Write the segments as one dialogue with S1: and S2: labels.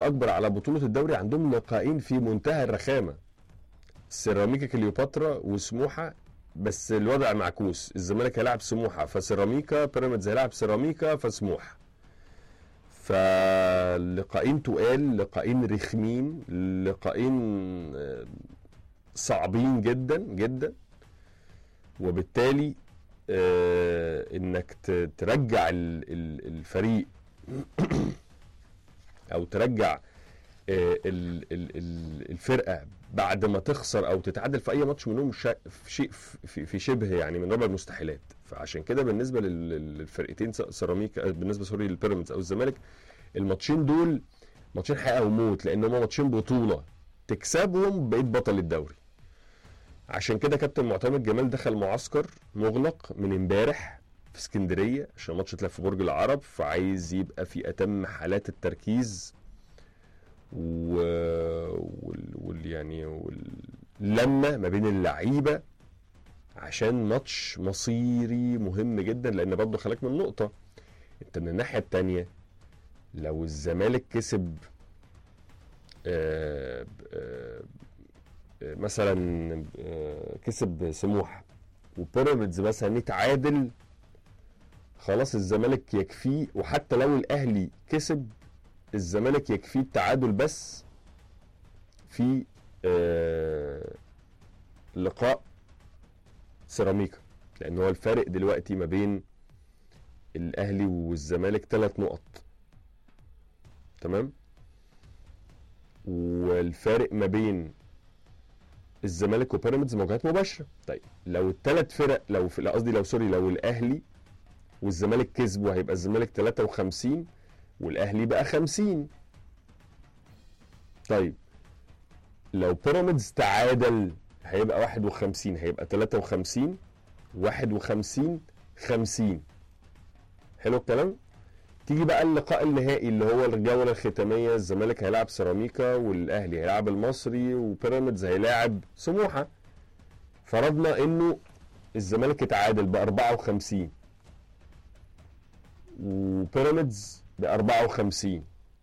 S1: الاكبر على بطوله الدوري عندهم لقاءين في منتهى الرخامه سيراميكا كليوباترا وسموحه بس الوضع معكوس الزمالك هيلاعب سموحه فسيراميكا بيراميدز هيلاعب سيراميكا فسموحه فلقاءين تقال لقاءين رخمين لقاءين آه، صعبين جدا جدا وبالتالي آه، انك ت- ترجع ال- ال- الفريق او ترجع آه، ال- ال- ال- الفرقه بعد ما تخسر او تتعادل في اي ماتش منهم شا- في شيء في في شبه يعني من ربع المستحيلات فعشان كده بالنسبه لل- لل- للفرقتين سواء سيراميكا آه، بالنسبه سوري للبيراميدز او الزمالك الماتشين دول ماتشين حياه وموت لان هم ماتشين بطوله تكسبهم بقيت بطل الدوري عشان كده كابتن معتمد جمال دخل معسكر مغلق من امبارح في اسكندريه عشان الماتش اتلعب في برج العرب فعايز يبقى في اتم حالات التركيز و... وال... وال... يعني واللمه ما بين اللعيبه عشان ماتش مصيري مهم جدا لان برضه خلاك من نقطه انت من الناحيه التانيه لو الزمالك كسب آه، آه، آه، مثلا آه، كسب سموحه وبيراميدز مثلا يتعادل خلاص الزمالك يكفيه وحتى لو الاهلي كسب الزمالك يكفيه التعادل بس في آه، لقاء سيراميكا لان هو الفارق دلوقتي ما بين الاهلي والزمالك ثلاث نقط تمام والفارق ما بين الزمالك وبيراميدز مواجهات مباشره طيب لو الثلاث فرق لو في لا قصدي لو سوري لو الاهلي والزمالك كسبوا هيبقى الزمالك 53 والاهلي بقى 50 طيب لو بيراميدز تعادل هيبقى 51 هيبقى 53 51 50 حلو الكلام تيجي بقى اللقاء النهائي اللي هو الجوله الختاميه الزمالك هيلاعب سيراميكا والاهلي هيلاعب المصري وبيراميدز هيلاعب سموحه فرضنا انه الزمالك اتعادل ب 54 وبيراميدز ب 54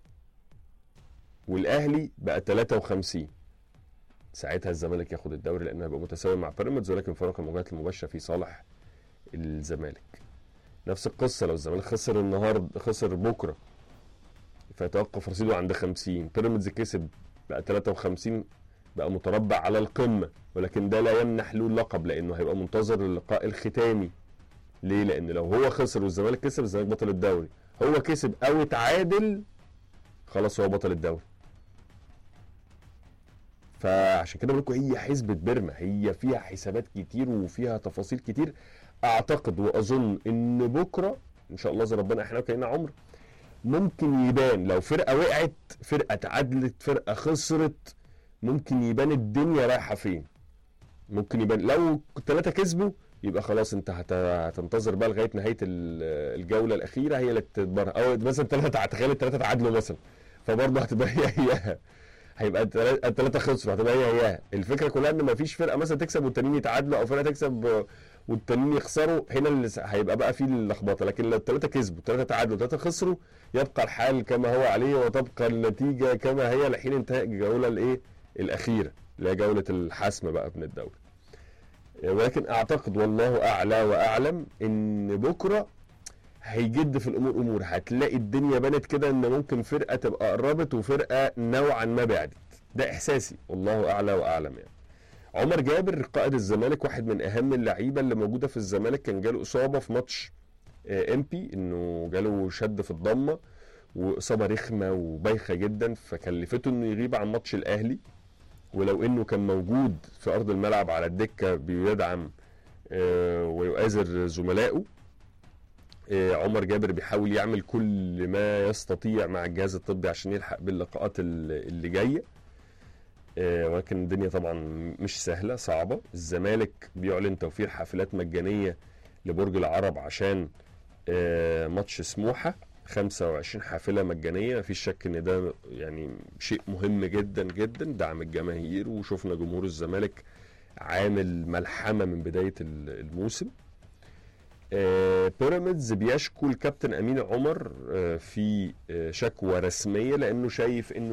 S1: والاهلي بقى 53 ساعتها الزمالك ياخد الدوري لانه هيبقى متساوي مع بيراميدز ولكن فرق المواجهات المباشره في صالح الزمالك نفس القصه لو الزمالك خسر النهارده خسر بكره فيتوقف رصيده عند 50 بيراميدز كسب بقى 53 بقى متربع على القمه ولكن ده لا يمنح له اللقب لانه هيبقى منتظر اللقاء الختامي ليه؟ لان لو هو خسر والزمالك كسب الزمالك بطل الدوري هو كسب او اتعادل خلاص هو بطل الدوري فعشان كده بقول لكم هي حسبة بيرما هي فيها حسابات كتير وفيها تفاصيل كتير اعتقد واظن ان بكره ان شاء الله اذا ربنا احنا وكلنا عمر ممكن يبان لو فرقه وقعت فرقه تعادلت فرقه خسرت ممكن يبان الدنيا رايحه فين ممكن يبان لو الثلاثه كسبوا يبقى خلاص انت هت- هتنتظر بقى لغايه نهايه ال- الجوله الاخيره هي اللي تتبرر او مثلا ثلاثه تخيل الثلاثه تعادلوا مثلا فبرضه هتبقى هي هياها هيبقى التلا- الثلاثه خسروا هتبقى هي هياها الفكره كلها ان مفيش فرقه مثلا تكسب والتانيين يتعادلوا او فرقه تكسب والتانيين يخسروا هنا اللي س- هيبقى بقى فيه اللخبطه لكن لو الثلاثه كسبوا الثلاثه تعادلوا الثلاثه خسروا يبقى الحال كما هو عليه وتبقى النتيجه كما هي لحين انتهاء الجوله الايه الاخيره اللي هي جوله الحسم بقى من الدوري ولكن اعتقد والله اعلى واعلم ان بكره هيجد في الامور امور هتلاقي الدنيا بانت كده ان ممكن فرقه تبقى قربت وفرقه نوعا ما بعدت ده احساسي والله اعلى واعلم يعني عمر جابر قائد الزمالك واحد من اهم اللعيبه اللي موجوده في الزمالك كان جاله اصابه في ماتش ام بي انه جاله شد في الضمه واصابه رخمه وبايخه جدا فكلفته انه يغيب عن ماتش الاهلي ولو انه كان موجود في ارض الملعب على الدكه بيدعم آه، ويؤازر زملائه آه، عمر جابر بيحاول يعمل كل ما يستطيع مع الجهاز الطبي عشان يلحق باللقاءات ال- اللي جايه آه، ولكن الدنيا طبعا مش سهله صعبه الزمالك بيعلن توفير حافلات مجانيه لبرج العرب عشان آه، ماتش سموحه 25 حافله مجانيه مفيش شك ان ده يعني شيء مهم جدا جدا دعم الجماهير وشفنا جمهور الزمالك عامل ملحمه من بدايه ال- الموسم آه، بيراميدز بيشكو الكابتن امين عمر آه، في آه، شكوى رسميه لانه شايف انه